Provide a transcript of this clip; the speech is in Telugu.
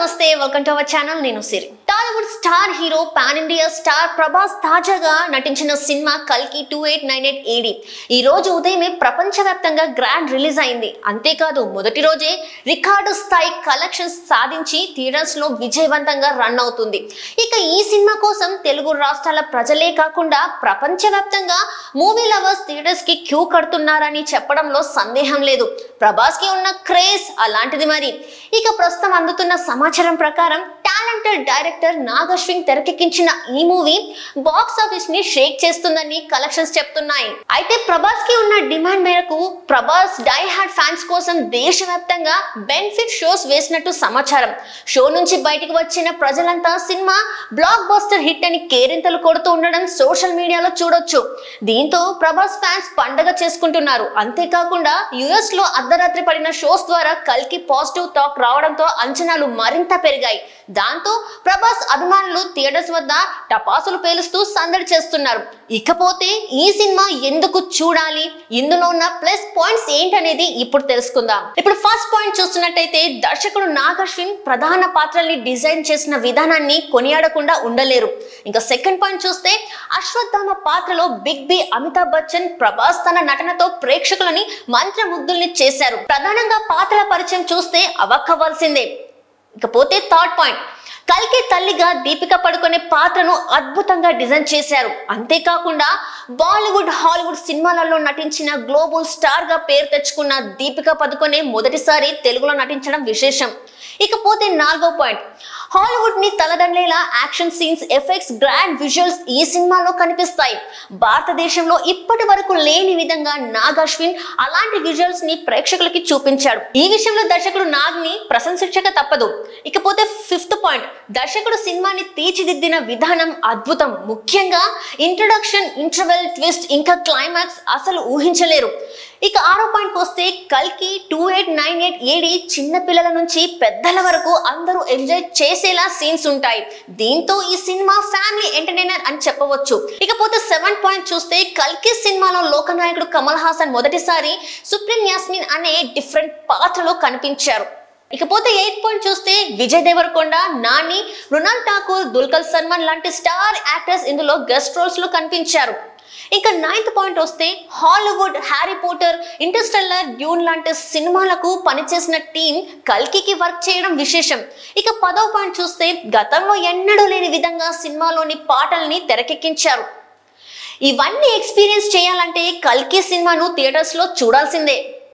నమస్తే వెల్కమ్ టు అవర్ ఛానల్ నేను Siri Tollywood star hero pan India star Prabhas తాజాగా నటించిన సినిమా కల్కి two eight nine eight AD ఈ రోజు ఉదయమే ప్రపంచవ్యాప్తంగా గ్రాండ్ రిలీజ్ అయింది అంతేకాదు మొదటి రోజే రికార్డు స్థాయి కలెక్షన్స్ సాధించి థియేటర్స్ లో విజయవంతంగా రన్ అవుతుంది ఇక ఈ సినిమా కోసం తెలుగు రాష్ట్రాల ప్రజలే కాకుండా ప్రపంచవ్యాప్తంగా మూవీ లవర్స్ థియేటర్స్ కి క్యూ కడుతున్నారని చెప్పడంలో సందేహం లేదు ప్రభాస్ కి ఉన్న క్రేజ్ అలాంటిది మరి ఇక ప్రస్తుతం అందుతున్న సమాచారం ప్రకారం టాలెంటెడ్ డైరెక్టర్ నాగశ్విన్ తెరకెక్కించిన ఈ మూవీ బాక్స్ ఆఫీస్ ని షేక్ చేస్తుందని కలెక్షన్స్ చెప్తున్నాయి అయితే ప్రభాస్ కి ఉన్న డిమాండ్ మేరకు ప్రభాస్ డై హార్డ్ ఫ్యాన్స్ కోసం దేశవ్యాప్తంగా బెనిఫిట్ షోస్ వేసినట్టు సమాచారం షో నుంచి బయటికి వచ్చిన ప్రజలంతా సినిమా బ్లాక్ బస్టర్ హిట్ అని కేరింతలు కొడుతూ ఉండడం సోషల్ మీడియాలో చూడొచ్చు దీంతో ప్రభాస్ ఫ్యాన్స్ పండగ చేసుకుంటున్నారు అంతేకాకుండా యుఎస్ లో అర్ధరాత్రి పడిన షోస్ ద్వారా కల్కి పాజిటివ్ టాక్ రావడంతో అంచనాలు మరింత పెరిగాయి దాంతో ప్రభాస్ అభిమానులు థియేటర్స్ వద్ద టపాసులు పేలుస్తూ సందడి చేస్తున్నారు ఇకపోతే ఈ సినిమా ఎందుకు చూడాలి ఇందులో ఉన్న ప్లస్ పాయింట్స్ ఏంటనేది ఇప్పుడు తెలుసుకుందాం ఇప్పుడు ఫస్ట్ పాయింట్ చూస్తున్నట్టయితే దర్శకుడు నాగశ్విన్ ప్రధాన పాత్రల్ని డిజైన్ చేసిన విధానాన్ని కొనియాడకుండా ఉండలేరు ఇంకా సెకండ్ పాయింట్ చూస్తే అశ్వత్థామ పాత్రలో బిగ్ బి అమితాబ్ బచ్చన్ ప్రభాస్ తన నటనతో ప్రేక్షకులని మంత్రముగ్ధుల్ని చేశారు ప్రధానంగా పాత్రల పరిచయం చూస్తే అవక్కవలసిందే ఇకపోతే థర్డ్ పాయింట్ కల్కి తల్లిగా దీపిక పడుకునే పాత్రను అద్భుతంగా డిజైన్ చేశారు అంతేకాకుండా బాలీవుడ్ హాలీవుడ్ సినిమాలలో నటించిన గ్లోబల్ స్టార్ గా పేరు తెచ్చుకున్న దీపిక పదుకొనే మొదటిసారి తెలుగులో నటించడం విశేషం ఇకపోతే నాలుగో పాయింట్ హాలీవుడ్ ని తలదండేలా action scenes effects grand visuals ఈ సినిమాలో కనిపిస్తాయి భారతదేశంలో ఇప్పటి వరకు లేని విధంగా నాగ్ అశ్విన్ అలాంటి విజువల్స్ ని ప్రేక్షకులకి చూపించాడు ఈ విషయంలో దర్శకుడు నాగ్ ని ప్రశంసించక తప్పదు ఇకపోతే ఫిఫ్త్ పాయింట్ దర్శకుడు సినిమాని తీర్చిదిద్దిన విధానం అద్భుతం ముఖ్యంగా ఇంట్రొడక్షన్ ఇంటర్వెల్ ట్విస్ట్ ఇంకా క్లైమాక్స్ అసలు ఊహించలేరు ఇక ఆరో పాయింట్ వస్తే కల్కి two eight nine eight AD చిన్న పిల్లల నుంచి పెద్దల వరకు అందరూ ఎంజాయ్ చేసేలా సీన్స్ ఉంటాయి దీంతో ఈ సినిమా ఫ్యామిలీ ఎంటర్టైనర్ అని చెప్పవచ్చు ఇకపోతే సెవెన్ పాయింట్ చూస్తే కల్కి సినిమాలో లోకనాయకుడు కమల్ హాసన్ మొదటిసారి సుప్రీం యాస్మిన్ అనే డిఫరెంట్ పాత్రలో కనిపించారు ఇకపోతే ఎయిట్ పాయింట్ చూస్తే విజయ్ దేవరకొండ నాని మృణాల్ ఠాకూర్ దుల్కర్ సల్మాన్ లాంటి స్టార్ యాక్టర్స్ ఇందులో గెస్ట్ రోల్స్ లో కనిపించారు ఇంకా నైన్త్ పాయింట్ వస్తే Hollywood Harry Potter Interstellar Dune లాంటి సినిమాలకు పనిచేసిన టీం కల్కికి వర్క్ చేయడం విశేషం ఇక పదవ పాయింట్ చూస్తే గతంలో ఎన్నడూ లేని విధంగా సినిమాలోని పాటల్ని తెరకెక్కించారు ఇవన్నీ ఎక్స్పీరియన్స్ చేయాలంటే కల్కి సినిమాను థియేటర్స్ లో చూడాల్సిందే